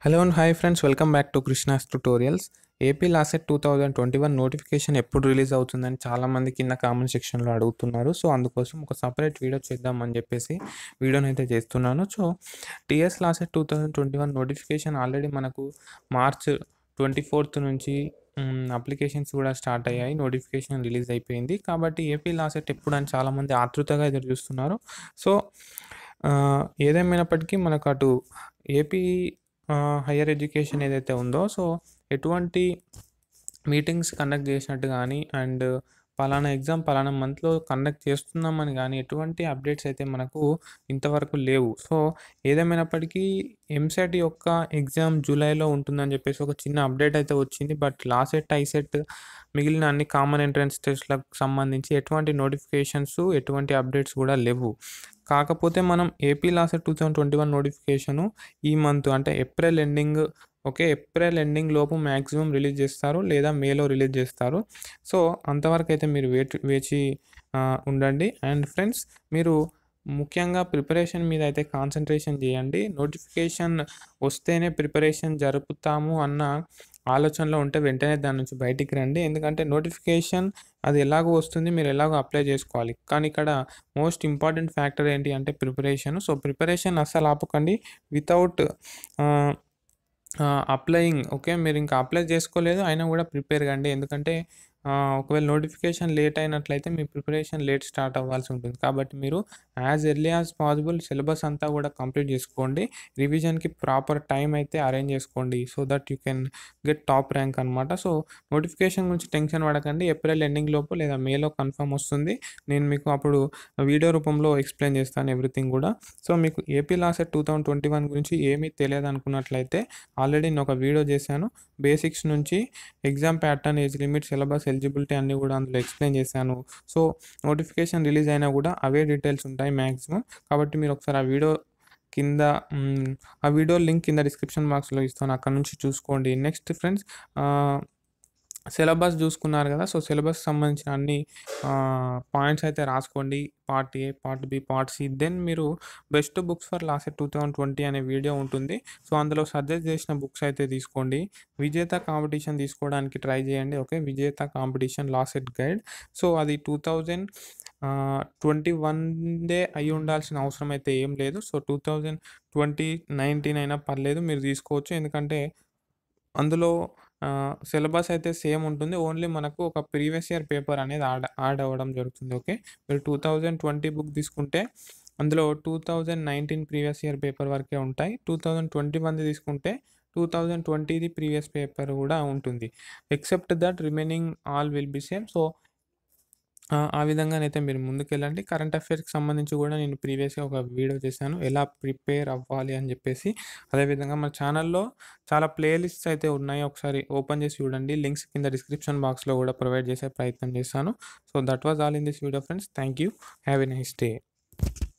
hello and hi friends welcome back to Krishna's tutorials AP LAWCET two thousand twenty one notification ఎప్పుడు release అవుతుందని చాలామంది కింద comment సెక్షన్లో అడుగుతున్నారు సో అందుకోసం ఒక సపరేట్ వీడియో చేద్దామని చెప్పేసి వీడియోని అయితే చేస్తున్నాను so TS LAWCET two thousand twenty one notification already మనకు మార్చ్ ట్వంటీ ఫోర్త్ నుంచి అప్లికేషన్స్ కూడా స్టార్ట్ అయ్యాయి నోటిఫికేషన్ రిలీజ్ అయిపోయింది కాబట్టి ఏపీ లాసెట్ ఎప్పుడు అని చాలామంది ఆతృతగా ఎదురు చూస్తున్నారు సో ఆ, ఏదేమైనప్పటికీ మనకు అటు ఏపీ హయ్యర్ ఎడ్యుకేషన్ ఏదైతే ఉందో సో ఎటువంటి మీటింగ్స్ కండక్ట్ చేసినట్టు కానీ అండ్ పలానా ఎగ్జామ్ పలానా మంత్లో కండక్ట్ చేస్తున్నామని కానీ ఎటువంటి అప్డేట్స్ అయితే మనకు ఇంతవరకు లేవు సో ఏదేమైనప్పటికీ ఎంసెట్ యొక్క ఎగ్జామ్ జూలైలో ఉంటుందని చెప్పేసి ఒక చిన్న అప్డేట్ అయితే వచ్చింది బట్ లాసెట్ ఐసెట్ మిగిలిన అన్ని కామన్ ఎంట్రన్స్ టెస్ట్లకు సంబంధించి ఎటువంటి నోటిఫికేషన్స్ ఎటువంటి అప్డేట్స్ కూడా లేవు కాకపోతే మనం AP LAWCET two thousand twenty one notification ఈ మంత్ అంటే April ending okay April ending లోపు మ్యాక్సిమం రిలీజ్ చేస్తారు లేదా మేలో రిలీజ్ చేస్తారు సో అంతవరకు అయితే మీరు వేచి వేచి ఆ, ఉండండి అండ్ ఫ్రెండ్స్ మీరు ముఖ్యంగా ప్రిపరేషన్ మీద అయితే కాన్సన్ట్రేషన్ చేయండి నోటిఫికేషన్ వస్తేనే ప్రిపరేషన్ జరుపుతాము అన్న ఆలోచనలో ఉంటే వెంటనే దాని నుంచి బయటికి రండి ఎందుకంటే నోటిఫికేషన్ అది ఎలాగో వస్తుంది మీరు ఎలాగో అప్లై చేసుకోవాలి కానీ ఇక్కడ మోస్ట్ ఇంపార్టెంట్ ఫ్యాక్టర్ ఏంటి అంటే ప్రిపరేషన్ సో ప్రిపరేషన్ అస్సలు ఆపకండి వితౌట్ అప్లయింగ్ ఓకే మీరు ఇంకా అప్లై చేసుకోలేదు అయినా కూడా ప్రిపేర్ కండి ఎందుకంటే ఆ, ఒకవేళ నోటిఫికేషన్ లేట్ అయినట్లయితే మీ ప్రిపరేషన్ లేట్ స్టార్ట్ అవ్వాల్సి ఉంటుంది కాబట్టి మీరు as early as possible syllabus అంతా కూడా కంప్లీట్ చేసుకోండి రివిజన్కి ప్రాపర్ టైం అయితే అరేంజ్ చేసుకోండి so that you can get top rank అనమాట సో నోటిఫికేషన్ గురించి టెన్షన్ పడకండి ఏప్రిల్ ఎండింగ్ లోపు లేదా మేలో కన్ఫర్మ్ వస్తుంది నేను మీకు అప్పుడు వీడియో రూపంలో ఎక్స్ప్లెయిన్ చేస్తాను ఎవ్రీథింగ్ కూడా సో మీకు AP LAWCET two thousand twenty one గురించి ఏమీ తెలియదు అనుకున్నట్లయితే ఆల్రెడీ నేను ఒక వీడియో చేశాను బేసిక్స్ నుంచి exam pattern age limit syllabus eligibility అన్నీ కూడా అందులో ఎక్స్ప్లెయిన్ చేశాను సో నోటిఫికేషన్ రిలీజ్ అయినా కూడా అవే డీటెయిల్స్ ఉంటాయి మ్యాక్సిమం కాబట్టి మీరు ఒకసారి ఆ వీడియో కింద మ్, ఆ వీడియో లింక్ కింద డిస్క్రిప్షన్ బాక్స్లో ఇస్తాను అక్కడ నుంచి చూసుకోండి నెక్స్ట్ ఫ్రెండ్స్ సిలబస్ చూసుకున్నారు కదా సో సిలబస్ సంబంధించిన అన్ని పాయింట్స్ అయితే రాసుకోండి part A part B part C then మీరు best books for last two thousand twenty అనే వీడియో ఉంటుంది సో అందులో సజెస్ట్ చేసిన బుక్స్ అయితే తీసుకోండి విజేత కాంపిటీషన్ తీసుకోవడానికి ట్రై చేయండి okay Vijetha competition LAWCET guide so అది టూ థౌజండ్ ట్వంటీ వన్దే అయి ఉండాల్సిన అవసరం అయితే ఏం లేదు so two thousand twenty nineteen అయినా పర్లేదు మీరు తీసుకోవచ్చు ఎందుకంటే అందులో సిలబస్ అయితే సేమ్ ఉంటుంది ఓన్లీ మనకు ఒక ప్రీవియస్ ఇయర్ పేపర్ అనేది యాడ్ యాడ్ అవ్వడం జరుగుతుంది ఓకే మీరు టూ థౌజండ్ ట్వంటీ బుక్ తీసుకుంటే అందులో two thousand nineteen previous year paper వరకే ఉంటాయి టూ థౌజండ్ ట్వంటీ వన్ది తీసుకుంటే టూ థౌజండ్ ట్వంటీది ప్రీవియస్ పేపర్ కూడా ఉంటుంది except that remaining all will be same so ఆ, ఆ విధంగానైతే మీరు ముందుకెళ్ళండి కరెంట్ అఫైర్స్కి సంబంధించి కూడా నేను ప్రీవియస్గా ఒక వీడియో చేశాను ఎలా ప్రిపేర్ అవ్వాలి అని చెప్పేసి అదేవిధంగా మన ఛానల్లో చాలా ప్లేలిస్ట్స్ అయితే ఉన్నాయి ఒకసారి ఓపెన్ చేసి చూడండి లింక్స్ కింద డిస్క్రిప్షన్ బాక్స్లో కూడా ప్రొవైడ్ చేసే ప్రయత్నం చేశాను so that was all in this video friends thank you have a nice day